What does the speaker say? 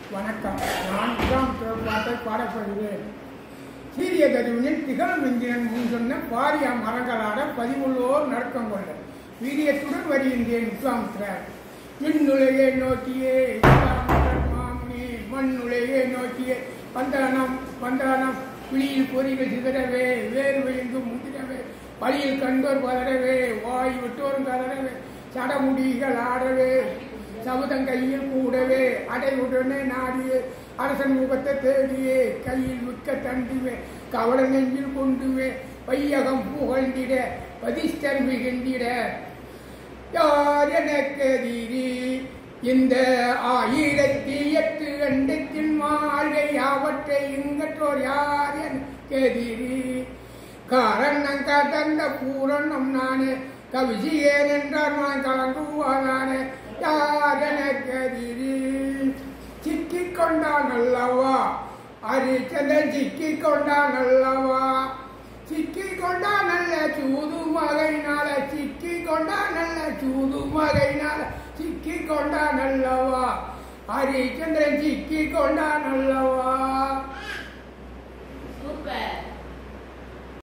வணக்கம் நான் இஸ்லாம் பாட்டை பாடப்படுகிறேன் சீரிய கருவினில் திகழும் இந்தியன் முன் சொன்ன பாரிய மரங்களாட பதிவுள்ளோர் நடுக்கம் கொள்ள வீரியத்துடன் வருகின்றேன் இஸ்லாம் திரார் மின்னுலையை நோக்கியே இஸ்லாம் மாமணி மண்ணுலையை நோக்கியே பந்தானம் பந்தானம் விழியில் பொறிகள் சிதறவே வேறு எங்கும் முதிரவே வழியில் கண்டோர் பதறவே வாய் விட்டோரும் கதறவே சடமுடிகள் ஆடவே சபதம் கையில் கூடவே அடைவுடனே நாடியே அரசன் முகத்தை தேடியே கையில் விற்க தண்டுவே கவல நெஞ்சில் கொண்டுவே வையகம் புகழ்ந்திட பதிஷ்டர் மிகுந்திட யார் எனக்கெதிரி இந்த ஆயிரத்தி எட்டு அண்டத்தின் மாழ்கை அவற்றை இங்கற்றோர் யார் எனக்கெதிரி காரணம் கடந்த பூரணம் நானே கவிசியேன் என்றார் நான் கலங்குவானானே யார் எனக்கெதிரி சிக்கிக் கொண்டான் அல்லவா அரிச்சந்திரன் சிக்கிக் கொண்டான் அல்லவா சிக்கிக் கொண்டான் நல்ல சூது மகைனால சிக்கிக் கொண்டான் நல்ல சூது மகைனால சிக்கிக் கொண்டான் அல்லவா ஹரிச்சந்திரன் சிக்கிக் கொண்டான் அல்லவா